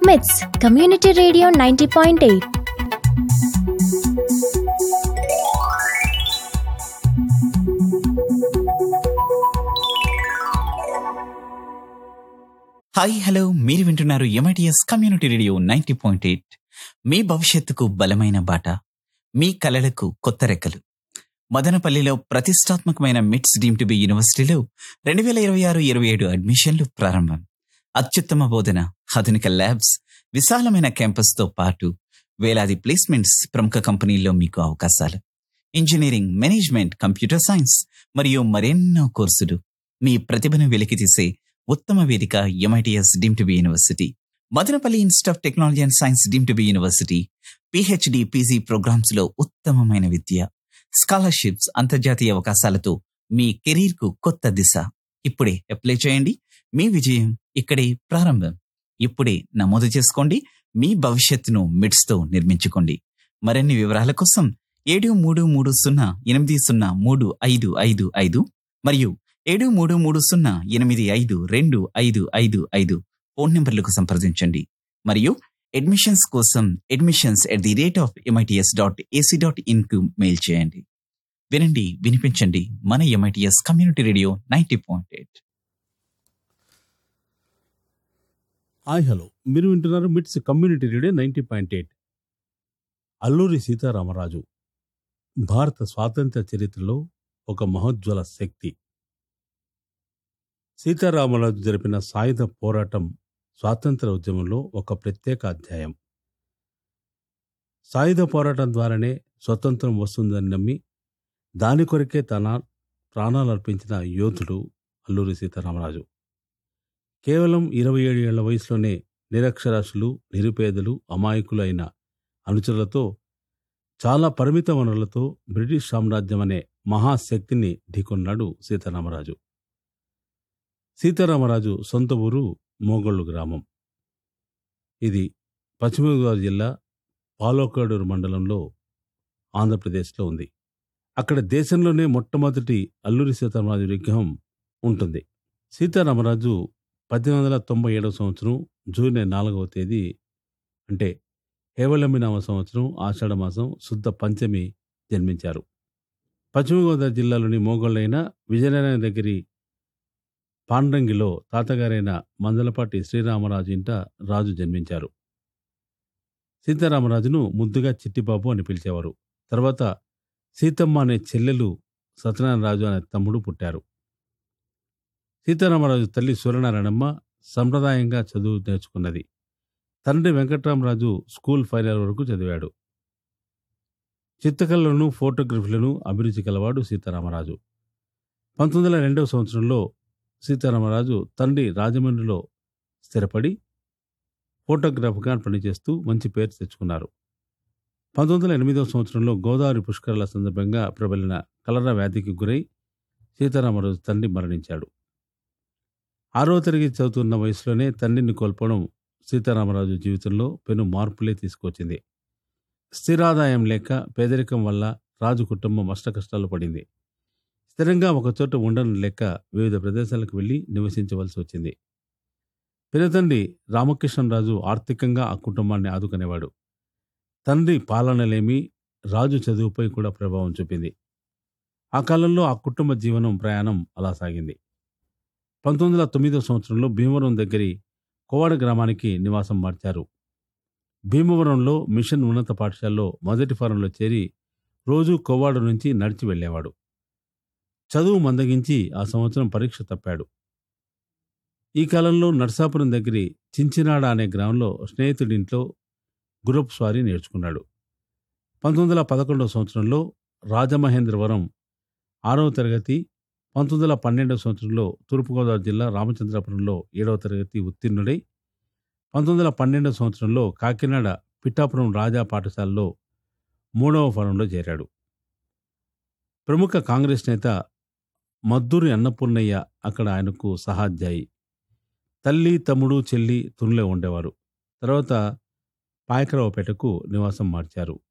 మిట్స్ community radio ninety point eight hi hello మీరు వింటున్నారు MITS community radio ninety point eight మీ భవిష్యత్తుకు బలమైన బాట మీ కలలకు కొత్త రెక్కలు మదనపల్లిలో ప్రతిష్టాత్మకమైన మిట్స్ డీమ్ టు బి యూనివర్సిటీలో రెండు వేల ఇరవై ఆరు ఇరవై ఏడు అడ్మిషన్లు ప్రారంభం అత్యుత్తమ బోధన ఆధునిక ల్యాబ్స్ విశాలమైన క్యాంపస్తో పాటు వేలాది ప్లేస్మెంట్స్ ప్రముఖ కంపెనీల్లో మీకు అవకాశాలు ఇంజనీరింగ్ మేనేజ్మెంట్ కంప్యూటర్ సైన్స్ మరియు మరెన్నో కోర్సులు మీ ప్రతిభను వెలికితీసే ఉత్తమ వేదిక MITS deemed to be university Madanapalle institute of technology and science deemed to be university PhD PG programmes లో ఉత్తమమైన విద్య స్కాలర్షిప్స్ అంతర్జాతీయ అవకాశాలతో మీ కెరీర్ కు కొత్త దిశ ఇప్పుడే అప్లై చేయండి మీ విజయం ఇక్కడే ప్రారంభం ఇప్పుడే నమోదు చేసుకోండి మీ భవిష్యత్తును మిడ్స్ తో నిర్మించుకోండి మరిన్ని వివరాల కోసం ఏడు మూడు మూడు సున్నా ఎనిమిది సున్నా మూడు ఐదు ఐదు ఐదు మరియు ఏడు మూడు మూడు సున్నా ఎనిమిది ఐదు రెండు ఐదు ఐదు ఐదు ఫోన్ నెంబర్లకు సంప్రదించండి మరియు అడ్మిషన్స్ కోసం admissions at the rate of MITS dot AC dot in కు మెయిల్ చేయండి వినండి వినిపించండి మన MITS community radio ninety point eight hi hello మీరు వింటున్నారు MITS community radio ninety point eight Alluri Sitaramaraju భారత స్వాతంత్ర చరిత్రలో ఒక మహోజ్వల శక్తి సీతారామరాజు జరిపిన సాయుధ పోరాటం స్వాతంత్ర ఉద్యమంలో ఒక ప్రత్యేక అధ్యాయం సాయుధ పోరాటం ద్వారానే స్వతంత్రం వస్తుందని నమ్మి దాని కొరకే తన ప్రాణాలు అర్పించిన యోధుడు అల్లూరి సీతారామరాజు కేవలం ఇరవై ఏడు ఏళ్ల వయసులోనే నిరక్షరాస్యులు నిరుపేదలు అమాయకులు అయిన అనుచరులతో చాలా పరిమిత వనరులతో బ్రిటిష్ సామ్రాజ్యం అనే మహాశక్తిని ఢీకొన్నాడు సీతారామరాజు సీతారామరాజు సొంత ఊరు మోగోళ్ళు గ్రామం ఇది పశ్చిమ గోదావరి జిల్లా పాలోకాడూరు మండలంలో ఆంధ్రప్రదేశ్లో ఉంది అక్కడ దేశంలోనే మొట్టమొదటి అల్లూరి సీతారామరాజు విగ్రహం ఉంటుంది సీతారామరాజు పద్దెనిమిది వందల తొంభై ఏడవ సంవత్సరం జూన్ నాలుగవ తేదీ అంటే హేవళమినామ సంవత్సరం ఆషాఢ మాసం శుద్ధ పంచమి జన్మించారు పశ్చిమ గోదావరి జిల్లాలోని మోగోళ్ళైన విజయనగరం దగ్గరి పాండ్రంగిలో తాతగారైన మందలపాటి శ్రీరామరాజు ఇంట రాజు జన్మించారు సీతారామరాజును ముద్దుగా చిట్టిబాబు అని పిలిచేవారు తర్వాత సీతమ్మ అనే చెల్లెలు సత్యనారాయణరాజు అనే తమ్ముడు పుట్టారు సీతారామరాజు తల్లి సూర్యనారాయణమ్మ సంప్రదాయంగా చదువు నేర్చుకున్నది తండ్రి వెంకట్రామరాజు స్కూల్ ఫైనల్ వరకు చదివాడు చిత్తకళలను ఫోటోగ్రఫీలను అభిరుచి కలవాడు సీతారామరాజు పంతొమ్మిది వందల రెండవ సంవత్సరంలో సీతారామరాజు తండ్రి రాజమండ్రిలో స్థిరపడి ఫోటోగ్రాఫర్గా పనిచేస్తూ మంచి పేరు తెచ్చుకున్నారు పంతొమ్మిది వందల ఎనిమిదవ సంవత్సరంలో గోదావరి పుష్కరాల సందర్భంగా ప్రబలిన కలరా వ్యాధికి గురై సీతారామరాజు తండ్రి మరణించాడు ఆరో తరగతి చదువుతున్న వయసులోనే తండ్రిని కోల్పోవడం సీతారామరాజు జీవితంలో పెను మార్పులే తీసుకొచ్చింది స్థిరాదాయం లేక పేదరికం వల్ల రాజు కుటుంబం అష్టకష్టాలు పడింది స్థిరంగా ఒకచోట ఉండడం లేక వివిధ ప్రదేశాలకు వెళ్లి నివసించవలసి వచ్చింది పినతండ్రి రామకృష్ణరాజు ఆర్థికంగా ఆ కుటుంబాన్ని ఆదుకునేవాడు తండ్రి పాలనలేమి రాజు చదువుపై కూడా ప్రభావం చూపింది ఆ కాలంలో ఆ కుటుంబ జీవనం ప్రయాణం అలా సాగింది పంతొమ్మిది వందల తొమ్మిదో సంవత్సరంలో భీమవరం దగ్గరి కోవాడ గ్రామానికి నివాసం మార్చారు భీమవరంలో మిషన్ ఉన్నత పాఠశాలలో మొదటి ఫారంలో చేరి రోజు కోవాడ నుంచి నడిచి వెళ్ళేవాడు చదువు మందగించి ఆ సంవత్సరం పరీక్ష తప్పాడు ఈ కాలంలో నర్సాపురం దగ్గరి చించినాడ అనే గ్రామంలో స్నేహితుడింట్లో గురప్ స్వారీ నేర్చుకున్నాడు పంతొమ్మిది వందల పదకొండవ సంవత్సరంలో రాజమహేంద్రవరం ఆరవ తరగతి పంతొమ్మిది వందల పన్నెండవ సంవత్సరంలో తూర్పుగోదావరి జిల్లా రామచంద్రాపురంలో ఏడవ తరగతి ఉత్తీర్ణుడై పంతొమ్మిది వందల పన్నెండవ సంవత్సరంలో కాకినాడ పిఠాపురం రాజా పాఠశాలలో మూడవ ఫారంలో చేరాడు ప్రముఖ కాంగ్రెస్ నేత మద్దూరి అన్నపూర్ణయ్య అక్కడ ఆయనకు సహాధ్యాయి తల్లి తమ్ముడు చెల్లి తునిలో ఉండేవారు తర్వాత పాయకరావుపేటకు నివాసం మార్చారు